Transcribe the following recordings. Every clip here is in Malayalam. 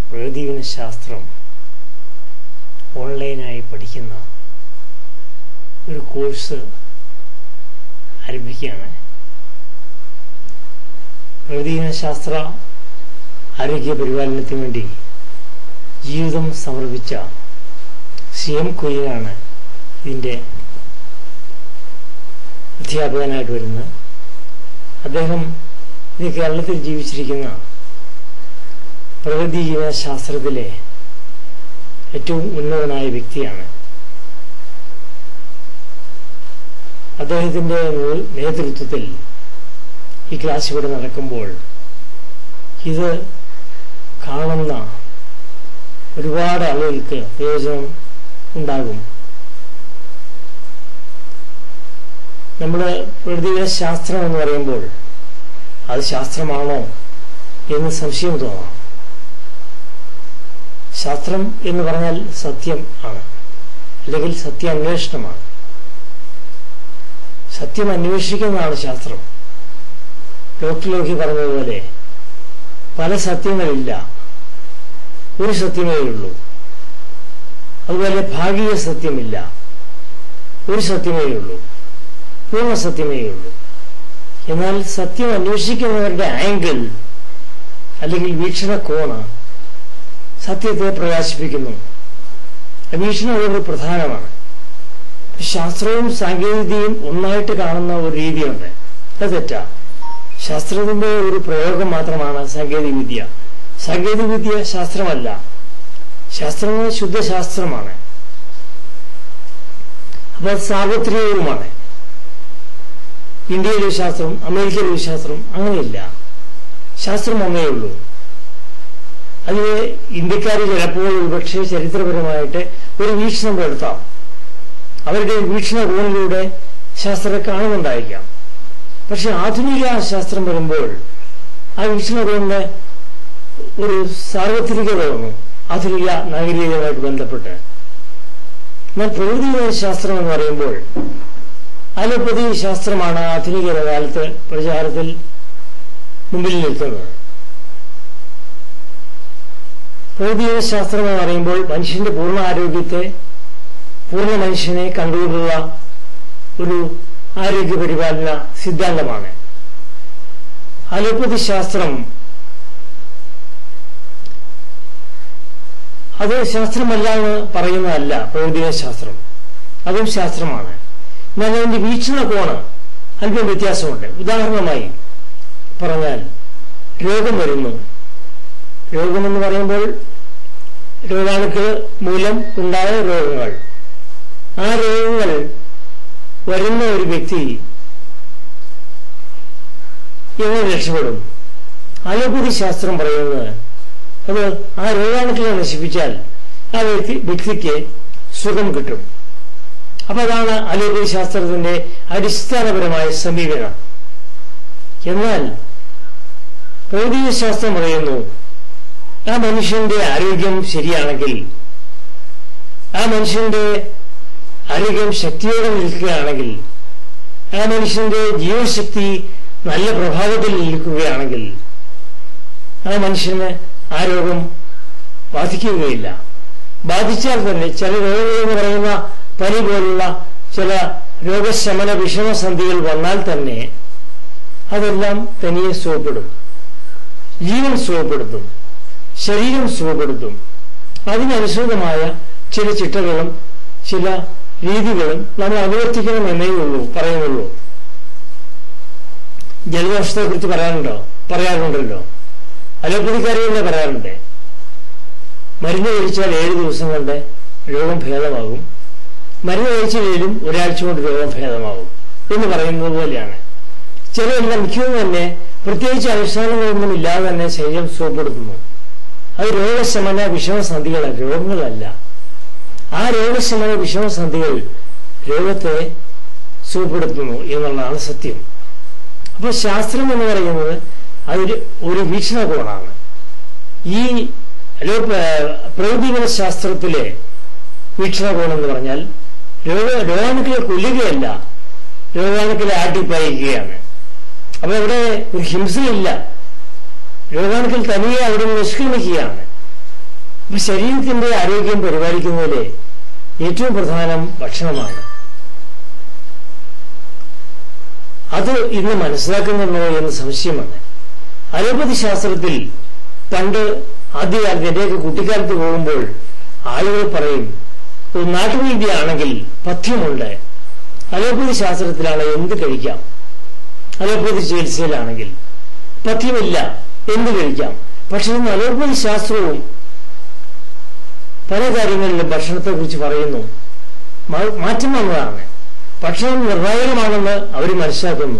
പ്രകൃതിവിന ശാസ്ത്രം ഓൺലൈനായി പഠിക്കുന്ന ഒരു കോഴ്സ് ആരംഭിക്കുകയാണ് പ്രകൃതിവിന ശാസ്ത്ര ആരോഗ്യ പരിപാലനത്തിന് വേണ്ടി ജീവിതം സമർപ്പിച്ച സി എം കുര്യനാണ് ഇതിൻ്റെ അധ്യാപകനായിട്ട് വരുന്നത് അദ്ദേഹം ഇത് കേരളത്തിൽ ജീവിച്ചിരിക്കുന്ന പ്രകൃതി ജീവശാസ്ത്രത്തിലെ ഏറ്റവും ഉന്നതനായ വ്യക്തിയാണ് അദ്ദേഹത്തിൻ്റെ നേതൃത്വത്തിൽ ഈ ക്ലാസ് ഇവിടെ നടക്കുമ്പോൾ ഇത് കാണുന്ന ഒരുപാട് ആളുകൾക്ക് പ്രയോജനം ഉണ്ടാകും നമ്മൾ പ്രകൃതിയുടെ ശാസ്ത്രം എന്ന് പറയുമ്പോൾ അത് ശാസ്ത്രമാണോ എന്ന് സംശയം തോന്നാം ശാസ്ത്രം എന്ന് പറഞ്ഞാൽ സത്യം ആണ് അല്ലെങ്കിൽ സത്യാന്വേഷണമാണ് സത്യം അന്വേഷിക്കുന്നതാണ് ശാസ്ത്രം ഡോക്ടർ ലോഹി പറഞ്ഞതുപോലെ പല സത്യങ്ങളില്ല ഒരു സത്യമേ ഉള്ളൂ അതുപോലെ ഭാഗിക സത്യമില്ല ഒരു സത്യമേ ഉള്ളൂ പൂർണ്ണ സത്യമേ ഉള്ളൂ എന്നാൽ സത്യം അന്വേഷിക്കുന്നവരുടെ ആംഗിൾ അല്ലെങ്കിൽ വീക്ഷണകോണ് സത്യത്തെ പ്രകാശിപ്പിക്കുന്നു വീക്ഷണം വളരെ പ്രധാനമാണ് ശാസ്ത്രവും സാങ്കേതികതയും ഒന്നായിട്ട് കാണുന്ന ഒരു രീതിയുണ്ട് അത് തെറ്റാ ശാസ്ത്രത്തിന്റെ ഒരു പ്രയോഗം മാത്രമാണ് സാങ്കേതിക വിദ്യ സാങ്കേതിക വിദ്യ ശാസ്ത്രമല്ല ശാസ്ത്രം ശുദ്ധശാസ്ത്രമാണ് അപ്പോൾ അത് സാർവത്രികവുമാണ് ഇന്ത്യയിലെ ശാസ്ത്രം അമേരിക്കയിലെ ശാസ്ത്രം അങ്ങനെയില്ല ശാസ്ത്രം ഒന്നേ ഉള്ളൂ അതിന് ഇന്ത്യക്കാർ ചിലപ്പോൾ ഒരുപക്ഷെ ചരിത്രപരമായിട്ട് ഒരു വീക്ഷണം പുലർത്താം അവരുടെ വീക്ഷണകോണിലൂടെ ശാസ്ത്രത്തെ കാണുന്നുണ്ടായിരിക്കാം പക്ഷെ ആധുനിക ശാസ്ത്രം വരുമ്പോൾ ആ വീക്ഷണകോണിന് ഒരു സാർവത്രികത വന്നു ആധുനിക നാഗരികതയുമായിട്ട് ബന്ധപ്പെട്ട് എന്നാൽ പ്രകൃതി ശാസ്ത്രം എന്ന് പറയുമ്പോൾ അലോപ്പതി ശാസ്ത്രമാണ് ആധുനിക കാലത്ത് പ്രചാരത്തിൽ മുമ്പിൽ നിൽക്കുന്നത് പ്രകൃതി ശാസ്ത്രം എന്ന് പറയുമ്പോൾ മനുഷ്യന്റെ പൂർണ്ണ ആരോഗ്യത്തെ പൂർണ്ണ മനുഷ്യനെ കണ്ടുകൊണ്ടുള്ള ഒരു ആരോഗ്യ പരിപാലന സിദ്ധാന്തമാണ് അലോപ്പതി ശാസ്ത്രം അത് ശാസ്ത്രമല്ല എന്ന് പറയുന്നതല്ല പ്രകൃതിയ ശാസ്ത്രം അതും ശാസ്ത്രമാണ് എന്നാൽ അതിന്റെ വീക്ഷണകോണ് അല്പം വ്യത്യാസമുണ്ട് ഉദാഹരണമായി പറഞ്ഞാൽ രോഗം വരുന്നു രോഗമെന്ന് പറയുമ്പോൾ രോഗാണുക്കൾ മൂലം ഉണ്ടായ രോഗങ്ങൾ ആ രോഗങ്ങൾ വരുന്ന ഒരു വ്യക്തി എങ്ങനെ രക്ഷപ്പെടും അലോപതി ശാസ്ത്രം പറയുന്നത് അത് ആ രോഗാണുക്കളെ നശിപ്പിച്ചാൽ ആ വ്യക്തി വ്യക്തിക്ക് സുഖം കിട്ടും അപ്പൊ അതാണ് അലോപതി ശാസ്ത്രത്തിന്റെ അടിസ്ഥാനപരമായ സമീപനം എന്നാൽ ഭൗതിക ശാസ്ത്രം പറയുന്നു ആ മനുഷ്യന്റെ ആരോഗ്യം ശരിയാണെങ്കിൽ ആ മനുഷ്യന്റെ ആരോഗ്യം ശക്തിയോടെ നിൽക്കുകയാണെങ്കിൽ ആ മനുഷ്യന്റെ ജീവശക്തി നല്ല പ്രഭാവത്തിൽ നിൽക്കുകയാണെങ്കിൽ ആ മനുഷ്യന് ആ രോഗം ബാധിക്കുകയില്ല ബാധിച്ചാൽ തന്നെ ചില രോഗങ്ങൾ എന്ന് പറയുന്ന പനി പോലുള്ള ചില രോഗശമന വിഷമസന്ധികൾ വന്നാൽ തന്നെ അതെല്ലാം തനിയെ സുഖപ്പെടും ജീവൻ സുഖപ്പെടുത്തും ശരീരം സുഖപ്പെടുത്തും അതിനനുസൃതമായ ചില ചിട്ടകളും ചില രീതികളും നമ്മൾ അനുവർത്തിക്കണം എന്നേ ഉള്ളൂ പറയുന്നുള്ളൂ ജലദോഷത്തെ കുറിച്ച് പറയാനുണ്ടോ പറയാറുണ്ടല്ലോ അലോപ്പതിക്കാരെയല്ലേ പറയാറുണ്ട് മരുന്ന് കഴിച്ചാൽ ഏഴ് ദിവസം കൊണ്ട് രോഗം ഭേദമാകും മരുന്ന് കഴിച്ചില്ലെങ്കിലും ഒരാഴ്ച കൊണ്ട് രോഗം ഭേദമാകും എന്ന് പറയുന്നത് പോലെയാണ് ചിലരെല്ലാം മിക്കതും തന്നെ പ്രത്യേകിച്ച് അനുഷ്ഠാനങ്ങളൊന്നും ഇല്ലാതെ തന്നെ ശരീരം സുഖപ്പെടുത്തുന്നു അത് രോഗശമന വിഷമസന്ധികളല്ല രോഗങ്ങളല്ല ആ രോഗശമന വിഷമസന്ധികൾ രോഗത്തെ സുഖപ്പെടുത്തുന്നു എന്നുള്ളതാണ് സത്യം അപ്പോൾ ശാസ്ത്രം എന്ന് പറയുന്നത് അതൊരു ഒരു വീക്ഷണകോണാണ് ഈ പ്രകൃതിഗത ശാസ്ത്രത്തിലെ വീക്ഷണകോണം എന്ന് പറഞ്ഞാൽ രോഗ രോഗാണുക്കളെ കൊല്ലുകയല്ല രോഗാണുക്കളെ ആട്ടിപ്പായിക്കുകയാണ് അപ്പൊ അവിടെ ഒരു ഹിംസയില്ല രോഗാണുക്കൾ തനിയെ അവിടെ നിന്ന് നിഷ്ക്രമിക്കുകയാണ് അപ്പൊ ശരീരത്തിന്റെ ആരോഗ്യം പരിപാലിക്കുന്നതിൽ ഏറ്റവും പ്രധാനം ഭക്ഷണമാണ് അത് ഇന്ന് മനസ്സിലാക്കുന്നുണ്ടോ എന്ന് സംശയമാണ് അലോപ്പതി ശാസ്ത്രത്തിൽ പണ്ട് ആദ്യകാലത്ത് എന്റെയൊക്കെ കുട്ടിക്കാലത്ത് പോകുമ്പോൾ ആളുകൾ പറയും ഒരു നാട്ടുവൈദ്യയാണെങ്കിൽ പഥ്യമുണ്ട് അലോപ്പതി ശാസ്ത്രത്തിലാണ് എന്ത് കഴിക്കാം അലോപ്പതി ചികിത്സയിലാണെങ്കിൽ പഥ്യമില്ല എന്ത് കഴിക്കാം പക്ഷെ ഇന്ന് അലോപ്പതി ശാസ്ത്രവും പല കാര്യങ്ങളിലും ഭക്ഷണത്തെക്കുറിച്ച് പറയുന്നു മാ- മാറ്റം വന്നതാണ് ഭക്ഷണം നിർണായകമാണെന്ന് അവർ മനസ്സിലാക്കുന്നു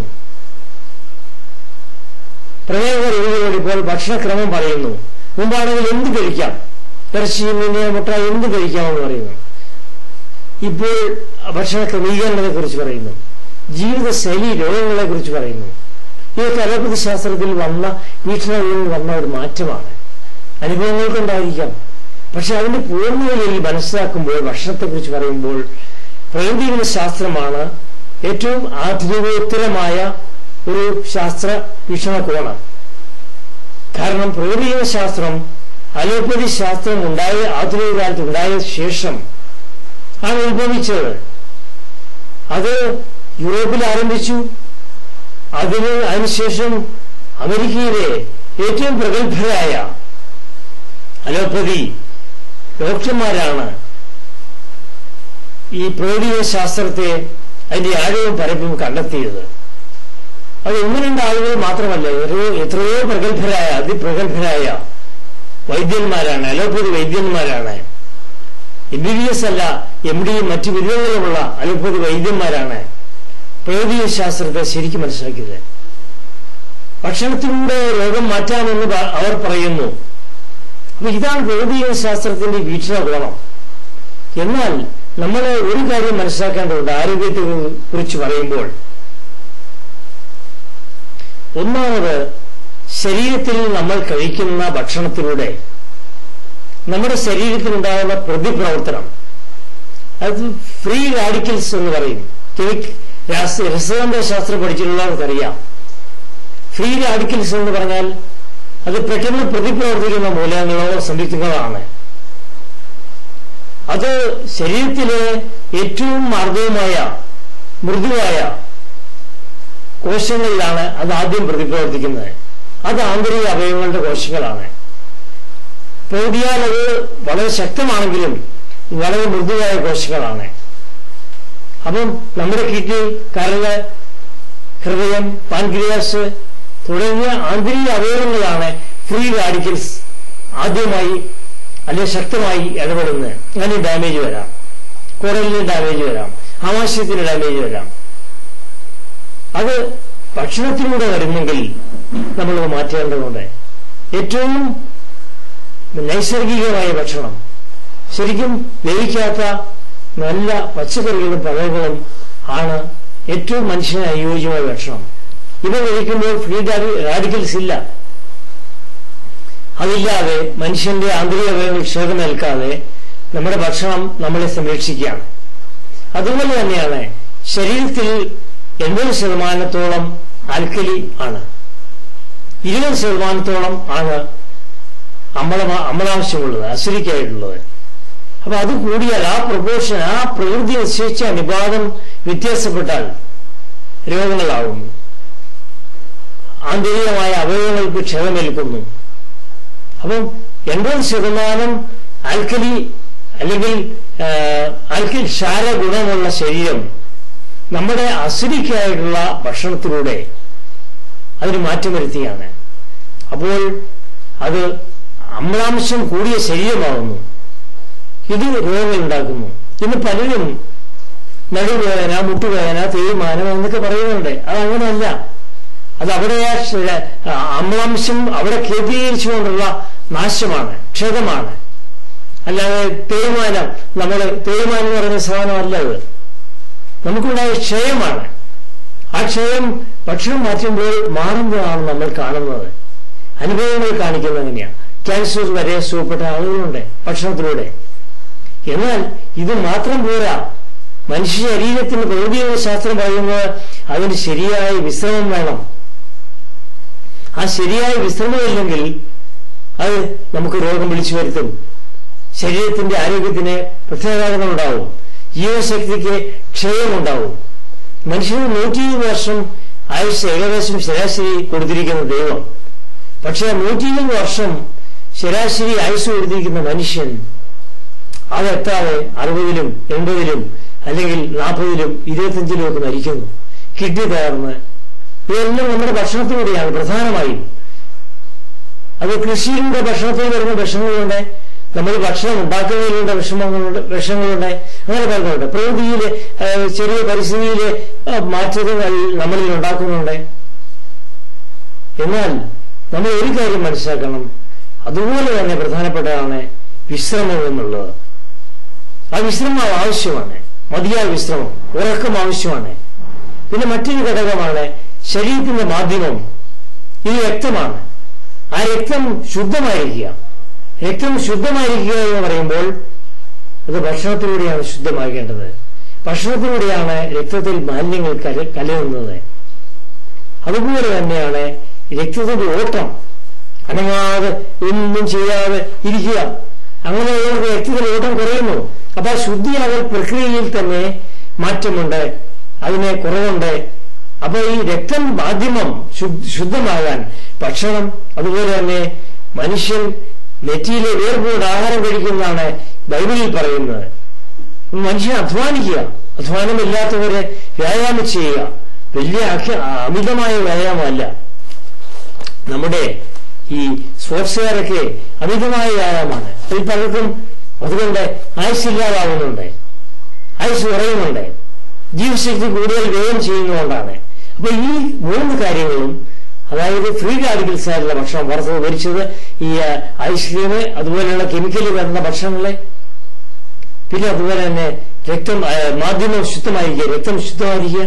പ്രമേഹ രോഗികളോട് ഇപ്പോൾ ഭക്ഷണക്രമം പറയുന്നു മുമ്പാണെങ്കിൽ എന്ത് കഴിക്കാം ഇറച്ചി മീന് മുട്ട എന്ത് കഴിക്കാമെന്ന് പറയുന്നു ഇപ്പോൾ ഭക്ഷണ ക്രമീകരണത്തെ കുറിച്ച് പറയുന്നു ജീവിതശൈലി രോഗങ്ങളെ കുറിച്ച് പറയുന്നു ഇതൊക്കെ അലോപ്പതി ശാസ്ത്രത്തിൽ വന്ന വീക്ഷണങ്ങളിൽ വന്ന ഒരു മാറ്റമാണ് അനുഭവങ്ങൾക്കുണ്ടായിരിക്കാം പക്ഷെ അതിന്റെ പൂർണ്ണതയിൽ മനസ്സിലാക്കുമ്പോൾ ഭക്ഷണത്തെക്കുറിച്ച് പറയുമ്പോൾ പ്രകൃതിയുടെ ശാസ്ത്രമാണ് ഏറ്റവും ആധുനികോത്തരമായ ഒരു ശാസ്ത്ര വീക്ഷണകോണം കാരണം പ്രകൃതിയുടെ ശാസ്ത്രം അലോപ്പതി ശാസ്ത്രം ഉണ്ടായ ആധുനിക കാലത്ത് ഉണ്ടായ ശേഷം ആണ് ഉത്ഭവിച്ചത് അത് യൂറോപ്പിൽ ആരംഭിച്ചു അതിന് അതിനുശേഷം അമേരിക്കയിലെ ഏറ്റവും പ്രഗത്ഭരായ അലോപ്പതി ഡോക്ടർമാരാണ് ഈ പ്രകൃതിക ശാസ്ത്രത്തെ അതിന്റെ ആഴവും പരപ്പും കണ്ടെത്തിയത് അത് ഒന്ന് രണ്ട് ആളുകൾ മാത്രമല്ല എത്രയോ എത്രയോ പ്രഗത്ഭരായ അതിപ്രഗത്ഭരായ വൈദ്യന്മാരാണ് അലോപ്പതി വൈദ്യന്മാരാണ് എം ബി ബി എസ് അല്ല എം ഡിയും മറ്റു ബിരുദങ്ങളുമുള്ള അലോപ്പതി വൈദ്യന്മാരാണ് പ്രകൃതി ശാസ്ത്രത്തെ ശരിക്കും മനസ്സിലാക്കിയത് ഭക്ഷണത്തിലൂടെ രോഗം മാറ്റാമെന്ന് പ- അവർ പറയുന്നു അപ്പൊ ഇതാണ് പ്രകൃതി ശാസ്ത്രത്തിന്റെ വീക്ഷണകോണം എന്നാൽ നമ്മൾ ഒരു കാര്യം മനസ്സിലാക്കേണ്ടതുണ്ട് ആരോഗ്യത്തെ കുറിച്ച് പറയുമ്പോൾ ഒന്നാമത് ശരീരത്തിൽ നമ്മൾ കഴിക്കുന്ന ഭക്ഷണത്തിലൂടെ നമ്മുടെ ശരീരത്തിലുണ്ടാകുന്ന പ്രതിപ്രവർത്തനം അത് ഫ്രീ റാഡിക്കൽസ് എന്ന് പറയും കെമിക് രാസ- രസതന്ത്ര ശാസ്ത്രം പഠിച്ചിട്ടുള്ളവർക്കറിയാം ഫ്രീ റാഡിക്കൽസ് എന്ന് പറഞ്ഞാൽ അത് പെട്ടെന്ന് പ്രതിപ്രവർത്തിക്കുന്ന മൂലകങ്ങളോ സംയുക്തങ്ങളാണ് അത് ശരീരത്തിലെ ഏറ്റവും മാർഗവുമായ മൃദുവായ കോശങ്ങളിലാണ് അത് ആദ്യം പ്രതിപ്രവർത്തിക്കുന്നത് അത് ആന്തരിക അവയവങ്ങളുടെ കോശങ്ങളാണ് പ്രകൃതിയാൽ അത് വളരെ ശക്തമാണെങ്കിലും വളരെ മൃദുവായ കോശങ്ങളാണ് അപ്പം നമ്മുടെ കിഡ്നി കരള് ഹൃദയം പാൻക്രിയാസ് തുടങ്ങിയ ആന്തരിക അവയവങ്ങളാണ് ഫ്രീ റാഡിക്കൽസ് ആദ്യമായി അല്ലെങ്കിൽ ശക്തമായി ഇടപെടുന്നത് അങ്ങനെ ഡാമേജ് വരാം കുടലിന് ഡാമേജ് വരാം ആമാശയത്തിന് ഡാമേജ് വരാം അത് ഭക്ഷണത്തിലൂടെ വരുന്നെങ്കിൽ നമ്മൾ മാറ്റേണ്ടതുണ്ട് ഏറ്റവും നൈസർഗികമായ ഭക്ഷണം ശരിക്കും വേവിക്കാത്ത നല്ല പച്ചക്കറികളും പഴങ്ങളും ആണ് ഏറ്റവും മനുഷ്യന് അനുയോജ്യമായ ഭക്ഷണം ഇവ കഴിക്കുമ്പോൾ ഫ്രീ റാഡിക്കൽസ് ഇല്ല അതില്ലാതെ മനുഷ്യന്റെ ആന്തരിക അവയവങ്ങൾ ക്ഷേതമേൽക്കാതെ നമ്മുടെ ഭക്ഷണം നമ്മളെ സംരക്ഷിക്കുകയാണ് അതുപോലെ തന്നെയാണ് ശരീരത്തിൽ എൺപത് ശതമാനത്തോളം ആൽക്കലി ആണ് ഇരുപത് ശതമാനത്തോളം ആണ് അമ്മള അമ്മളാവശ്യമുള്ളത് അസുരിക്കായിട്ടുള്ളത് അപ്പൊ അത് കൂടിയാൽ ആ പ്രൊപ്പോർഷൻ ആ പ്രകൃതി നിശ്ചയിച്ച അനുപാതം വ്യത്യാസപ്പെട്ടാൽ രോഗങ്ങളാവുന്നു ആന്തരികമായ അവയവങ്ങൾക്ക് ക്ഷതമേൽക്കുന്നു അപ്പം എൺപത് ശതമാനം ആൽക്കലി അല്ലെങ്കിൽ ആ, ആൽക്കൽ ക്ഷാര ഗുണമുള്ള ശരീരം നമ്മുടെ അസുരിക്കായിട്ടുള്ള ഭക്ഷണത്തിലൂടെ അതിന് മാറ്റം വരുത്തിയാണ് അപ്പോൾ അത് അമ്ലാംശം കൂടിയ ശരീരമാകുന്നു ഇത് രോഗം ഉണ്ടാക്കുന്നു ഇന്ന് പലരും നടുവേദന മുട്ടുവേദന തേയ്മാനം എന്നൊക്കെ പറയുന്നുണ്ട് അത് അങ്ങനെയല്ല അത് അവിടെ ആ ക്ഷ- ആ അമ്ലാംശം അവിടെ കേന്ദ്രീകരിച്ചുകൊണ്ടുള്ള നാശമാണ് ക്ഷതമാണ് അല്ലാതെ തേയ്മാനം നമ്മൾ തേയ്മാനം എന്ന് പറയുന്ന സാധനമല്ല അത് നമുക്കുണ്ടായ ക്ഷയമാണ് ആ ക്ഷയം ഭക്ഷണം മാറ്റുമ്പോൾ മാറുന്നതാണ് നമ്മൾ കാണുന്നത് അനുഭവങ്ങൾ കാണിക്കുന്നത് എങ്ങനെയാ ക്യാൻസർ വരെ സുഖപ്പെട്ട ആളുകളുണ്ട് ഭക്ഷണത്തിലൂടെ എന്നാൽ ഇത് മാത്രം പോരാ മനുഷ്യ ശരീരത്തിന് പ്രകൃതിയുടെ ശാസ്ത്രം പറയുന്നത് അതിന് ശരിയായ വിശ്രമം വേണം ആ ശരിയായ വിശ്രമമില്ലെങ്കിൽ അത് നമുക്ക് രോഗം വിളിച്ചു വരുത്തും ശരീരത്തിന്റെ ആരോഗ്യത്തിന് പ്രത്യാഘാതങ്ങൾ ഉണ്ടാവും ജീവശക്തിക്ക് ക്ഷയമുണ്ടാവും മനുഷ്യന് നൂറ്റി വർഷം ആയുസ് ഏകദേശം ശരാശരി കൊടുത്തിരിക്കുന്ന ദൈവം പക്ഷെ നൂറ്റി വർഷം ശരാശരി ആയുസ് കൊടുത്തിരിക്കുന്ന മനുഷ്യൻ അതെത്താതെ അറുപതിലും എൺപതിലും അല്ലെങ്കിൽ നാൽപ്പതിലും ഇരുപത്തിയഞ്ചിലും ഒക്കെ മരിക്കുന്നു കിഡ്നി തകർന്ന് ഇതെല്ലാം നമ്മുടെ ഭക്ഷണത്തിലൂടെയാണ് പ്രധാനമായും അത് കൃഷിയിലൂടെ ഭക്ഷണത്തിൽ വരുന്ന വിഷമങ്ങളുണ്ട് നമ്മൾ ഭക്ഷണം ഉണ്ടാക്കുന്നതിലൂടെ വിഷമങ്ങളുണ്ട് വിഷങ്ങളുണ്ട് അങ്ങനെ പലതുണ്ട് പ്രകൃതിയിലെ ഏഹ്, ചെറിയ പരിസ്ഥിതിയിലെ ഏഹ്, മാറ്റങ്ങൾ നമ്മളിൽ ഉണ്ടാക്കുന്നുണ്ട് എന്നാൽ നമ്മൾ ഒരു കാര്യം മനസ്സിലാക്കണം അതുപോലെ തന്നെ പ്രധാനപ്പെട്ടതാണ് വിശ്രമം എന്നുള്ളത് ആ വിശ്രമം ആവശ്യമാണ് മതിയായ വിശ്രമം ഉറക്കം ആവശ്യമാണ് പിന്നെ മറ്റൊരു ഘടകമാണ് ശരീരത്തിന്റെ മാധ്യമം ഇത് രക്തമാണ് ആ രക്തം ശുദ്ധമായിരിക്കുക രക്തം ശുദ്ധമായിരിക്കുക എന്ന് പറയുമ്പോൾ അത് ഭക്ഷണത്തിലൂടെയാണ് ശുദ്ധമാകേണ്ടത് ഭക്ഷണത്തിലൂടെയാണ് രക്തത്തിൽ മാലിന്യങ്ങൾ കല കലരുന്നത് അതുപോലെ തന്നെയാണ് രക്തത്തിന്റെ ഓട്ടം അനങ്ങാതെ ഒന്നും ചെയ്യാതെ ഇരിക്കുക അങ്ങനെ ഉള്ളവർക്ക് രക്തത്തിലെ ഓട്ടം കുറയുന്നു അപ്പൊ ആ ശുദ്ധിയാകൽ പ്രക്രിയയിൽ തന്നെ മാറ്റമുണ്ട് അതിന് കുറവുണ്ട് അപ്പൊ ഈ രക്തം മാധ്യമം ശുദ്ധ- ശുദ്ധമാകാൻ ഭക്ഷണം അതുപോലെ തന്നെ മനുഷ്യൻ നെറ്റിയിലെ വേർപോട് ആഹാരം കഴിക്കുന്നതാണ് ബൈബിളിൽ പറയുന്നത് മനുഷ്യൻ അധ്വാനിക്കുക അധ്വാനമില്ലാത്തവരെ വ്യായാമം ചെയ്യുക വലിയ അഖ- അമിതമായ വ്യായാമമല്ല നമ്മുടെ ഈ സ്പോർട്സുകാരൊക്കെ അമിതമായ വ്യായാമമാണ് അതിൽ പലർക്കും അതുകൊണ്ട് ആയുസില്ലാതാവുന്നുണ്ട് ആയുസ് കുറയുന്നുണ്ട് ജീവശക്തി കൂടുതൽ വ്യയം ചെയ്യുന്നതുകൊണ്ടാണ് അപ്പൊ ഈ മൂന്ന് കാര്യങ്ങളും അതായത് ഫ്രീ റാഡിക്കൽസ് ആയിട്ടുള്ള ഭക്ഷണം വറുത്തത് പൊരിച്ചത് ഈ ഐസ്ക്രീം അതുപോലെയുള്ള കെമിക്കൽ വരുന്ന ഭക്ഷണങ്ങളെ പിന്നെ അതുപോലെ തന്നെ രക്തം ആ, മാധ്യമം ശുദ്ധമായിരിക്കുക രക്തം ശുദ്ധമായിരിക്കുക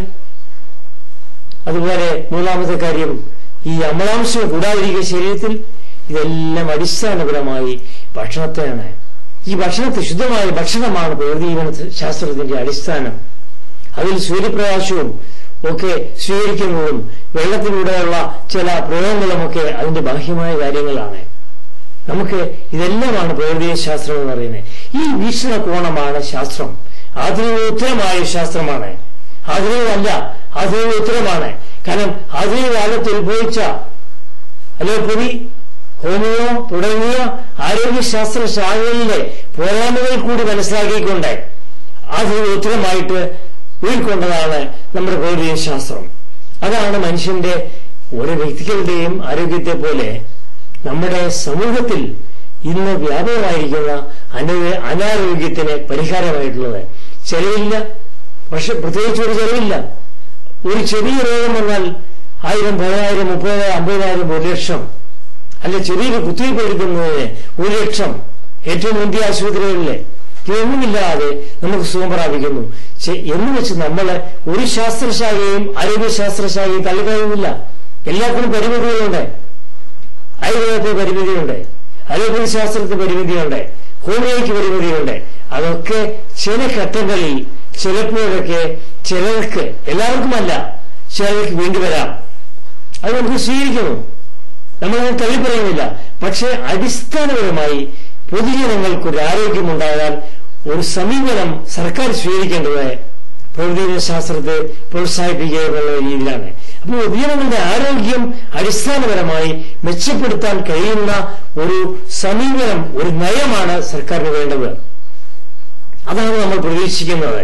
അതുപോലെ മൂന്നാമത്തെ കാര്യം ഈ അമ്ലാംശം കൂടാതിരിക്കുക ശരീരത്തിൽ ഇതെല്ലാം അടിസ്ഥാനപരമായി ഭക്ഷണത്തെയാണ് ഈ ഭക്ഷണത്തെ ശുദ്ധമായ ഭക്ഷണമാണ് പ്രകൃതിജീവന ശാസ്ത്രത്തിന്റെ അടിസ്ഥാനം അതിൽ സൂര്യപ്രകാശവും ഒക്കെ സ്വീകരിക്കുന്നതും വെള്ളത്തിലൂടെയുള്ള ചില പ്രയോഗങ്ങളുമൊക്കെ അതിന്റെ ബാഹ്യമായ കാര്യങ്ങളാണ് നമുക്ക് ഇതെല്ലാമാണ് പ്രകൃതിയ ശാസ്ത്രം എന്ന് പറയുന്നത് ഈ വീക്ഷണകോണമാണ് ശാസ്ത്രം ആധുനികോത്തരമായ ശാസ്ത്രമാണ് ആധുനികമല്ല ആധുനികോത്തരമാണ് കാരണം ആധുനിക കാലത്ത് ഉത്ഭവിച്ച അലോപ്പതി ഹോമിയോ തുടങ്ങിയ ആരോഗ്യശാസ്ത്ര ശാഖകളിലെ പോരായ്മകൾ കൂടി മനസ്സിലാക്കിക്കൊണ്ട് ആധുനിക ഉത്തരമായിട്ട് ഉൾക്കൊണ്ടതാണ് നമ്മുടെ പ്രകൃതിയ ശാസ്ത്രം അതാണ് മനുഷ്യന്റെ ഓരോ വ്യക്തികളുടെയും ആരോഗ്യത്തെ പോലെ നമ്മുടെ സമൂഹത്തിൽ ഇന്ന് വ്യാപകമായിരിക്കുന്ന അന- അനാരോഗ്യത്തിന് പരിഹാരമായിട്ടുള്ളത് ചെലവില്ല പക്ഷെ പ്രത്യേകിച്ച് ഒരു ചെലവില്ല ഒരു ചെറിയ രോഗം വന്നാൽ ആയിരം പതിനായിരം മുപ്പതിനായിരം അമ്പതിനായിരം ഒരു ലക്ഷം അല്ല ചെറിയൊരു കുത്തിവയ്പ് എടുക്കുന്നതിന് ഒരു ലക്ഷം ഏറ്റവും മുന്തിയ ആശുപത്രികളിലെ ഇതൊന്നുമില്ലാതെ നമുക്ക് സുഖം പ്രാപിക്കുന്നു ചെ- എന്ന് വെച്ച് നമ്മൾ ഒരു ശാസ്ത്രശാഖയും ആരോഗ്യശാസ്ത്രശാഖയും തള്ളിക്കളയുന്നില്ല എല്ലാത്തിനും പരിമിതികളുണ്ട് ആയുർവേദത്തിന് പരിമിതിയുണ്ട് അലോപ്പതി ശാസ്ത്രത്തിന് പരിമിതിയുണ്ട് ഹോമിയോയ്ക്ക് പരിമിതിയുണ്ട് അതൊക്കെ ചില ഘട്ടങ്ങളിൽ ചിലപ്പോഴൊക്കെ ചിലർക്ക് എല്ലാവർക്കുമല്ല ചിലർക്ക് വേണ്ടി വരാം അത് നമുക്ക് സ്വീകരിക്കുന്നു നമ്മളത് തള്ളിപ്പറയുന്നില്ല പക്ഷെ അടിസ്ഥാനപരമായി പൊതുജനങ്ങൾക്കൊരു ആരോഗ്യമുണ്ടാകാൻ ഒരു സമീപനം സർക്കാർ സ്വീകരിക്കേണ്ടത് പ്രകൃതി ശാസ്ത്രത്തെ പ്രോത്സാഹിപ്പിക്കുക എന്നുള്ള രീതിയിലാണ് അപ്പോൾ പൊതുജനങ്ങളുടെ ആരോഗ്യം അടിസ്ഥാനപരമായി മെച്ചപ്പെടുത്താൻ കഴിയുന്ന ഒരു സമീപനം ഒരു നയമാണ് സർക്കാരിന് വേണ്ടത് അതാണ് നമ്മൾ പ്രതീക്ഷിക്കുന്നത്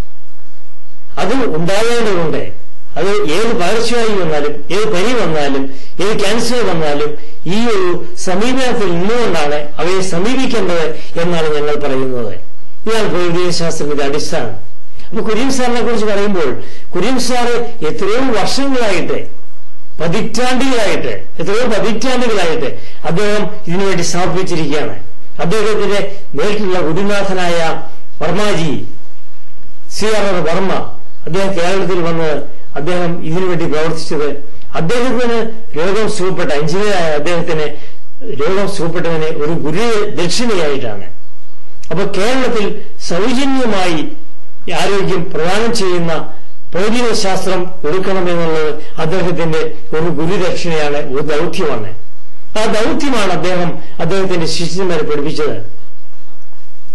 അത് ഉണ്ടാകേണ്ടതുണ്ട് അത് ഏത് പകർച്ചവ്യാധി വന്നാലും ഏത് പനി വന്നാലും ഏത് ക്യാൻസർ വന്നാലും ഈ ഒരു സമീപനത്തിൽ നിന്നുകൊണ്ടാണ് അവയെ സമീപിക്കേണ്ടത് എന്നാണ് ഞങ്ങൾ പറയുന്നത് ഇതാണ് പ്രകൃതി ശാസ്ത്രത്തിന്റെ അടിസ്ഥാനം അപ്പൊ കുര്യൻ സാറിനെ കുറിച്ച് പറയുമ്പോൾ കുര്യൻ സാറ് എത്രയോ വർഷങ്ങളായിട്ട് പതിറ്റാണ്ടുകളായിട്ട് എത്രയോ പതിറ്റാണ്ടുകളായിട്ട് അദ്ദേഹം ഇതിനുവേണ്ടി സമർപ്പിച്ചിരിക്കുകയാണ് അദ്ദേഹത്തിന്റെ നേരിട്ടുള്ള ഗുരുനാഥനായ Varmaji C R R Varma അദ്ദേഹം കേരളത്തിൽ വന്ന് അദ്ദേഹം ഇതിനുവേണ്ടി പ്രവർത്തിച്ചത് അദ്ദേഹത്തിന് രോഗം സുഖപ്പെട്ട എഞ്ചിനീയറായ അദ്ദേഹത്തിന് രോഗം സുഖപ്പെട്ടതിന് ഒരു ഗുരു ദക്ഷിണയായിട്ടാണ് അപ്പൊ കേരളത്തിൽ സൗജന്യമായി ഈ ആരോഗ്യം പ്രദാനം ചെയ്യുന്ന പ്രകൃതി ശാസ്ത്രം കൊടുക്കണമെന്നുള്ളത് അദ്ദേഹത്തിന്റെ ഒരു ഗുരുദക്ഷിണയാണ് ഒരു ദൗത്യമാണ് ആ ദൗത്യമാണ് അദ്ദേഹം അദ്ദേഹത്തിന്റെ ശിഷ്യന്മാരെ പഠിപ്പിച്ചത്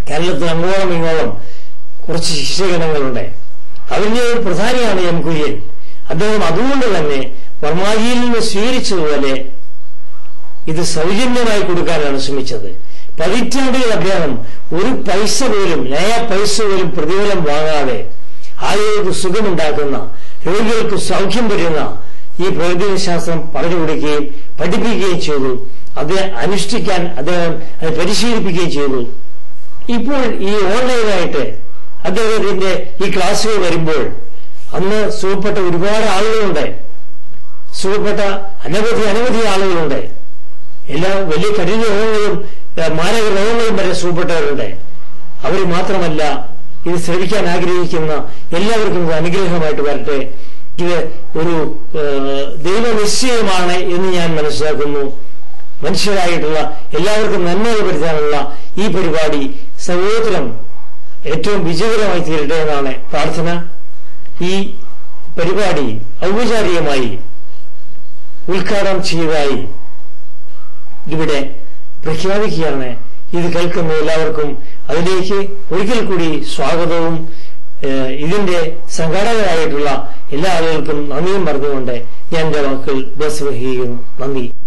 കേരളത്തിൽ അങ്ങോളം ഇങ്ങോളം കുറച്ച് ശിഷ്യഗണങ്ങളുണ്ട് അവരിലെ ഒരു പ്രധാനിയാണ് എം കുര്യൻ അദ്ദേഹം അതുകൊണ്ട് തന്നെ വർമാജിയിൽ നിന്ന് സ്വീകരിച്ചതുപോലെ ഇത് സൗജന്യമായി കൊടുക്കാനാണ് ശ്രമിച്ചത് പതിറ്റാണ്ടുകൾ അദ്ദേഹം ഒരു പൈസ പോലും നയ പൈസ പോലും പ്രതിഫലം വാങ്ങാതെ ആളുകൾക്ക് സുഖമുണ്ടാക്കുന്ന രോഗികൾക്ക് സൗഖ്യം തരുന്ന ഈ പ്രകൃതിശാസ്ത്രം പറഞ്ഞു കൊടുക്കുകയും പഠിപ്പിക്കുകയും ചെയ്തു അത് അനുഷ്ഠിക്കാൻ അദ്ദേഹം അത് പരിശീലിപ്പിക്കുകയും ചെയ്തു ഇപ്പോൾ ഈ ഓൺലൈനായിട്ട് അദ്ദേഹത്തിന്റെ ഈ ക്ലാസ്സുകൾ വരുമ്പോൾ അന്ന് സുഖപ്പെട്ട ഒരുപാട് ആളുകളുണ്ട് സുഖപ്പെട്ട അനവധി അനവധി ആളുകളുണ്ട് എല്ലാ വലിയ കഠിന രോഗങ്ങളും ഏഹ്, മാരക രോഗങ്ങളും വരെ സുഖപ്പെട്ടവരുണ്ട് അവർ മാത്രമല്ല ഇത് ശ്രമിക്കാൻ ആഗ്രഹിക്കുന്ന എല്ലാവർക്കും ഇത് അനുഗ്രഹമായിട്ട് വരട്ടെ ഇത് ഒരു ഏഹ്, ദൈവനിശ്ചയമാണ് എന്ന് ഞാൻ മനസ്സിലാക്കുന്നു മനുഷ്യരായിട്ടുള്ള എല്ലാവർക്കും നന്മകൾ വരുത്താനുള്ള ഈ പരിപാടി സഹോദരം ഏറ്റവും വിജയകരമായി തീരട്ടെ എന്നാണ് പ്രാർത്ഥന ഈ പരിപാടി ഔപചാരികമായി ഉദ്ഘാടനം ചെയ്തതായി ഇവിടെ പ്രഖ്യാപിക്കുകയാണ് ഇത് കേൾക്കുന്ന എല്ലാവർക്കും അതിലേക്ക് ഒരിക്കൽ കൂടി സ്വാഗതവും ഏഹ്, ഇതിന്റെ സംഘാടകരായിട്ടുള്ള എല്ലാ ആളുകൾക്കും നന്ദിയും പറഞ്ഞുകൊണ്ട് ഞാൻ എന്റെ വാക്കുകൾ ഉപസംഹരിക്കുന്നു നന്ദി